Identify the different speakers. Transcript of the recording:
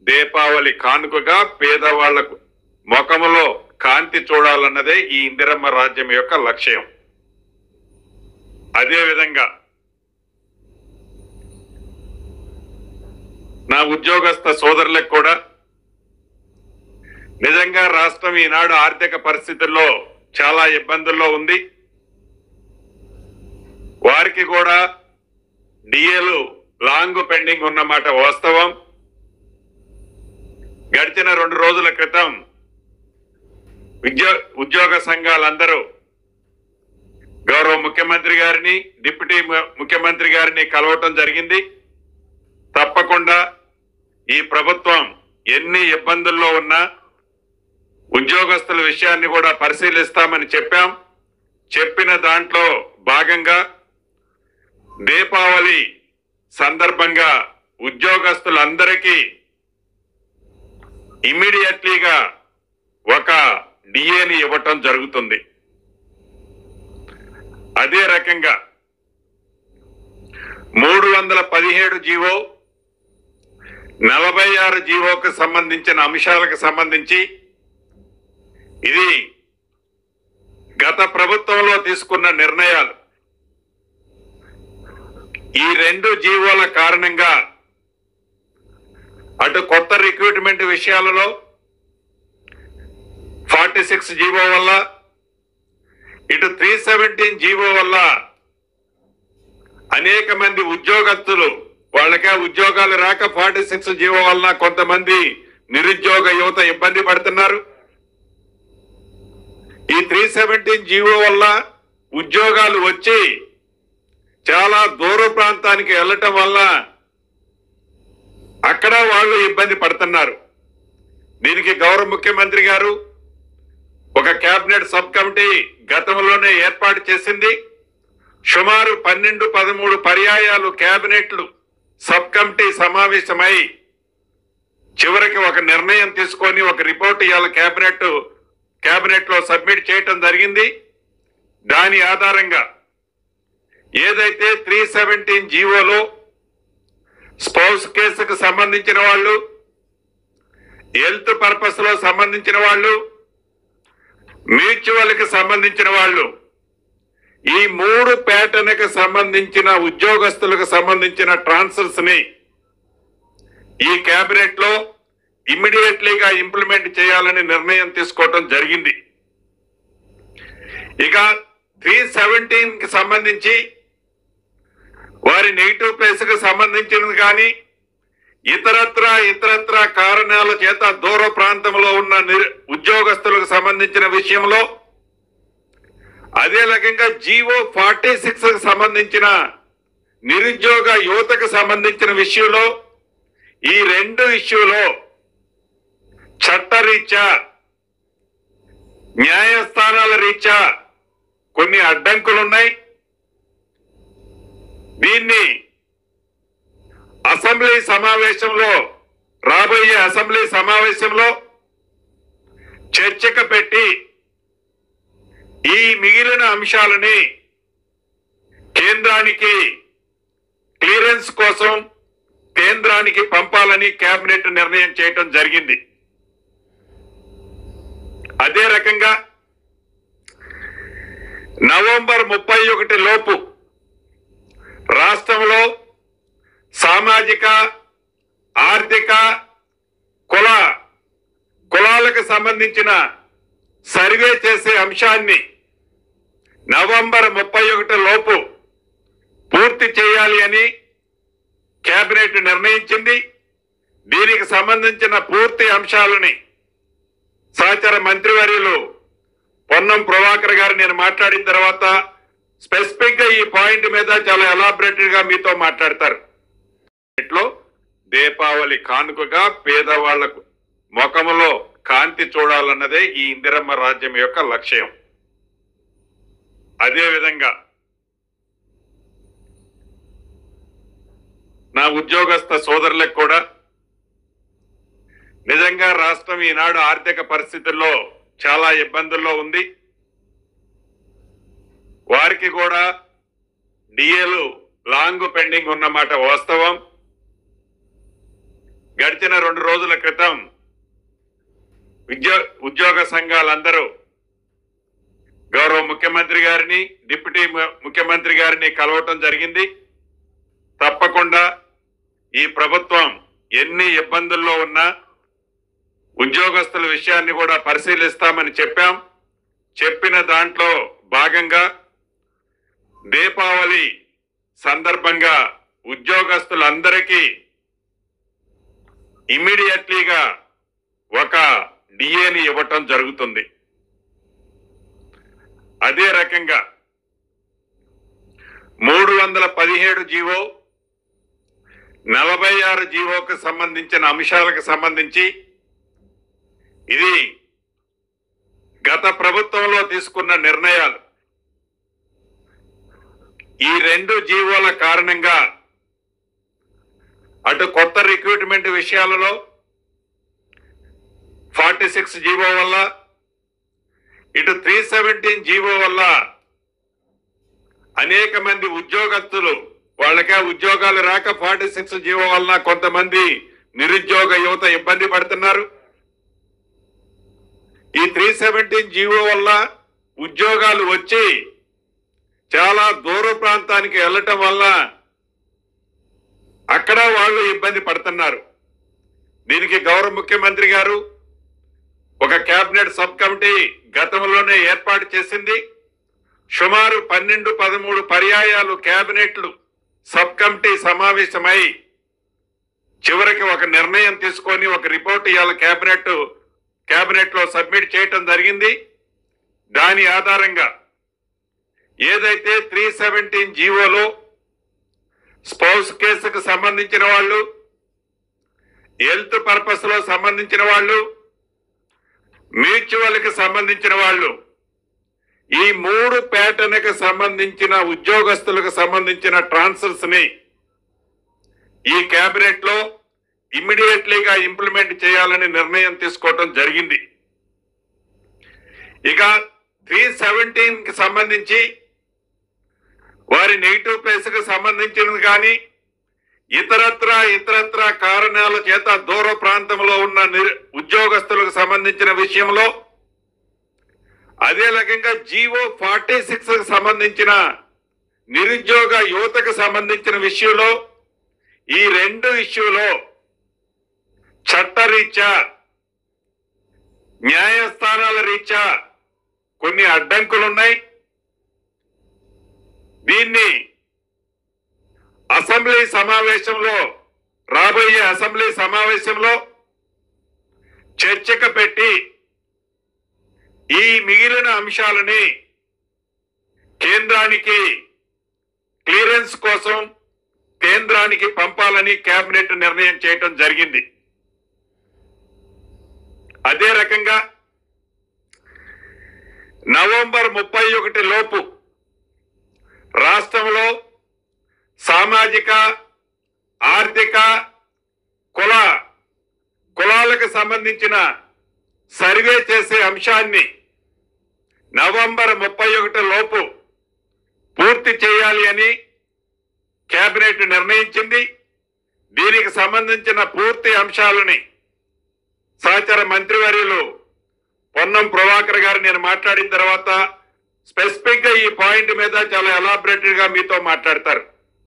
Speaker 1: దీపావళి కానుకగా పేదవాళ్లకు ముఖములో కాంతి చూడాలన్నదే ఈ ఇందిరమ్మ రాజ్యం యొక్క లక్ష్యం అదే విధంగా నా ఉద్యోగస్థ సోదరులకు కూడా నిజంగా రాష్ట్రం ఈనాడు ఆర్థిక పరిస్థితుల్లో చాలా ఇబ్బందుల్లో ఉంది వారికి కూడా డిఏలు లాంగ్ పెండింగ్ ఉన్నమాట వాస్తవం గడిచిన రెండు రోజుల క్రితం ఉద్యో ఉద్యోగ సంఘాలందరూ గౌరవ ముఖ్యమంత్రి గారిని డిప్యూటీ ము- ముఖ్యమంత్రి గారిని కలవటం జరిగింది తప్పకుండా ఈ ప్రభుత్వం ఎన్ని ఇబ్బందుల్లో ఉన్నా ఉద్యోగస్తుల విషయాన్ని కూడా పరిశీలిస్తామని చెప్పాం చెప్పిన దాంట్లో భాగంగా దీపావళి సందర్భంగా ఉద్యోగస్తులందరికీ ఇమ్మీడియట్లీగా ఒక డిఏని ఇవ్వటం జరుగుతుంది అదే రకంగా మూడు వందల పదిహేడు జీవో నలభై ఆరు జీవోకు సంబంధించిన అంశాలకు సంబంధించి ఇది గత ప్రభుత్వంలో తీసుకున్న నిర్ణయాలు ఈ రెండు జీవోల కారణంగా అటు కొత్త రిక్రూట్మెంట్ విషయాలలో ఫార్టీ సిక్స్ జీవో వల్ల ఇటు త్రీ సెవెంటీన్ జీవో వల్ల అనేక మంది ఉద్యోగస్తులు వాళ్ళకే ఉద్యోగాలు రాక ఫార్టీ సిక్స్ జీవో వల్ల కొంతమంది నిరుద్యోగ యువత ఇబ్బంది పడుతున్నారు ఈ త్రీ సెవెంటీన్ జీవో వల్ల ఉద్యోగాలు వచ్చి చాలా దూర ప్రాంతానికి వెళ్ళటం వల్ల అక్కడ వాళ్ళు ఇబ్బంది పడుతున్నారు దీనికి గౌరవ ముఖ్యమంత్రి గారు ఒక కేబినెట్ సబ్ కమిటీ గతంలోనే ఏర్పాటు చేసింది సుమారు పన్నెండు పదమూడు పర్యాయాలు కేబినెట్లు సబ్ కమిటీ సమావేశమై చివరికి ఒక నిర్ణయం తీసుకొని ఒక రిపోర్ట్ ఇవాళ కేబినెట్ కేబినెట్ లో సబ్మిట్ చేయటం జరిగింది దాని ఆధారంగా ఏదైతే త్రీ సెవెంటీన్ జీవోలో స్పౌస్ కేసుకు సంబంధించిన వాళ్ళు హెల్త్ పర్పస్ లో సంబంధించిన వాళ్ళు మ్యూచువల్ కి సంబంధించిన వాళ్ళు ఈ మూడు ప్యాటర్న్ కి సంబంధించిన ఉద్యోగస్తులకు సంబంధించిన ట్రాన్స్ఫర్స్ ని ఈ కేబినెట్ లో ఇమ్మీడియట్లీగా ఇంప్లిమెంట్ చేయాలని నిర్ణయం తీసుకోవటం జరిగింది ఇక త్రీ సెవెంటీన్ కి సంబంధించి వారి నెగిటివ్ ప్లేస్ కి సంబంధించినది కానీ ఇతరత్ర ఇతరత్ర కారణాల చేత దూర ప్రాంతంలో ఉన్న నిరు- ఉద్యోగస్తులకు సంబంధించిన విషయంలో అదే రకంగా జీవో ఫార్టీ సిక్స్ కి సంబంధించిన నిరుద్యోగ యువతకు సంబంధించిన విషయంలో ఈ రెండు ఇష్యూలో చట్టరీత్యా న్యాయస్థానాల రీత్యా కొన్ని అడ్డంకులున్నాయి దీన్ని అసెంబ్లీ సమావేశంలో రాబోయే అసెంబ్లీ సమావేశంలో చర్చకు పెట్టి ఈ మిగిలిన అంశాలని కేంద్రానికి క్లియరెన్స్ కోసం కేంద్రానికి పంపాలని కేబినెట్ నిర్ణయం చేయటం జరిగింది అదే రకంగా నవంబర్ ముప్పై ఒకటి లోపు రాష్ట్రంలో సామాజిక ఆర్థిక కుల కులాలకు సంబంధించిన సర్వే చేసే అంశాన్ని నవంబర్ ముప్పై ఒకటి లోపు పూర్తి చేయాలి అని కేబినెట్ నిర్ణయించింది దీనికి సంబంధించిన పూర్తి అంశాలని సహచర మంత్రివర్యులు పొన్నం ప్రభాకర్ గారు నేను మాట్లాడిన తర్వాత స్పెసిఫిక్ గా ఈ పాయింట్ మీద చాలా ఎలాబరేటెడ్ గా మీతో మాట్లాడతారు ఇట్లో దీపావళి కానుకగా పేదవాళ్లకు ముఖములో కాంతి చూడాలన్నదే ఈ ఇందిరమ్మ రాజ్యం యొక్క లక్ష్యం అదే విధంగా నా ఉద్యోగస్థ సోదరులకు కూడా నిజంగా రాష్ట్రం ఈనాడు ఆర్థిక పరిస్థితుల్లో చాలా ఇబ్బందుల్లో ఉంది వారికి కూడా డిఏలు లాంగ్ పెండింగ్ ఉన్నమాట వాస్తవం గడిచిన రెండు రోజుల క్రితం ఉద్యో ఉద్యోగ సంఘాలందరూ గౌరవ ముఖ్యమంత్రి గారిని డిప్యూటీ ము- ముఖ్యమంత్రి గారిని కలవటం జరిగింది తప్పకుండా ఈ ప్రభుత్వం ఎన్ని ఇబ్బందుల్లో ఉన్నా ఉద్యోగస్తుల విషయాన్ని కూడా పరిశీలిస్తామని చెప్పాం చెప్పిన దాంట్లో భాగంగా దీపావళి సందర్భంగా ఉద్యోగస్తులందరికీ ఇమ్మీడియట్లీగా ఒక డిఏని ఇవ్వటం జరుగుతుంది అదే రకంగా మూడు వందల పదిహేడు జీవో నలభై ఆరు జీవోకు సంబంధించిన అంశాలకు సంబంధించి ఇది గత ప్రభుత్వంలో తీసుకున్న నిర్ణయాలు ఈ రెండు జీవోల కారణంగా అటు కొత్త రిక్రూట్మెంట్ విషయాలలో ఫార్టీ సిక్స్ జీవో వల్ల ఇటు త్రీ సెవెంటీన్ జీవో వల్ల అనేక మంది ఉద్యోగస్తులు వాళ్ళకే ఉద్యోగాలు రాక ఫార్టీ సిక్స్ జీవో వలన కొంతమంది నిరుద్యోగ యువత ఇబ్బంది పడుతున్నారు ఈ త్రీ సెవెంటీన్ జీవో వల్ల ఉద్యోగాలు వచ్చి చాలా దూర ప్రాంతానికి వెళ్ళటం వల్ల అక్కడ వాళ్ళు ఇబ్బంది పడుతున్నారు దీనికి గౌరవ ముఖ్యమంత్రి గారు ఒక కేబినెట్ సబ్ కమిటీ గతంలోనే ఏర్పాటు చేసింది సుమారు పన్నెండు పదమూడు పర్యాయాలు కేబినెట్లు సబ్ కమిటీ సమావేశమై చివరికి ఒక నిర్ణయం తీసుకొని ఒక రిపోర్ట్ ఇవాళ కేబినెట్ కేబినెట్ లో సబ్మిట్ చేయటం జరిగింది దాని ఆధారంగా ఏదైతే త్రీ సెవెంటీన్ జీవోలో స్పౌస్ కేసుకు సంబంధించిన వాళ్ళు హెల్త్ పర్పస్ లో సంబంధించిన వాళ్ళు మ్యూచువల్ కి సంబంధించిన వాళ్ళు ఈ మూడు ప్యాటర్న్ కి సంబంధించిన ఉద్యోగస్తులకు సంబంధించిన ట్రాన్స్ఫర్స్ ని ఈ కేబినెట్ లో ఇమ్మీడియట్లీగా ఇంప్లిమెంట్ చేయాలని నిర్ణయం తీసుకోవటం జరిగింది ఇక త్రీ సెవెంటీన్ కి సంబంధించి వారి నెగిటివ్ ప్లేస్ కి సంబంధించినది కానీ ఇతరత్ర ఇతరత్ర కారణాల చేత దూర ప్రాంతంలో ఉన్న నిరు- ఉద్యోగస్తులకు సంబంధించిన విషయంలో అదే రకంగా జీవో ఫార్టీ సిక్స్ కి సంబంధించిన నిరుద్యోగ యువతకు సంబంధించిన విషయంలో ఈ రెండు ఇష్యూలో చట్టరీత్యా న్యాయస్థానాల రీత్యా కొన్ని అడ్డంకులున్నాయి దీన్ని అసెంబ్లీ సమావేశంలో రాబోయే అసెంబ్లీ సమావేశంలో చర్చకు పెట్టి ఈ మిగిలిన అంశాలని కేంద్రానికి క్లియరెన్స్ కోసం కేంద్రానికి పంపాలని కేబినెట్ నిర్ణయం చేయటం జరిగింది అదే రకంగా నవంబర్ ముప్పై ఒకటి లోపు రాష్ట్రంలో సామాజిక ఆర్థిక కుల కులాలకు సంబంధించిన సర్వే చేసే అంశాన్ని నవంబర్ ముప్పై ఒకటి లోపు పూర్తి చేయాలి అని కేబినెట్ నిర్ణయించింది దీనికి సంబంధించిన పూర్తి అంశాలని సహచర మంత్రివర్యులు పొన్నం ప్రభాకర్ గారు నేను మాట్లాడిన తర్వాత స్పెసిఫిక్ గా ఈ పాయింట్ మీద చాలా ఎలాబరేటెడ్ గా మీతో మాట్లాడతారు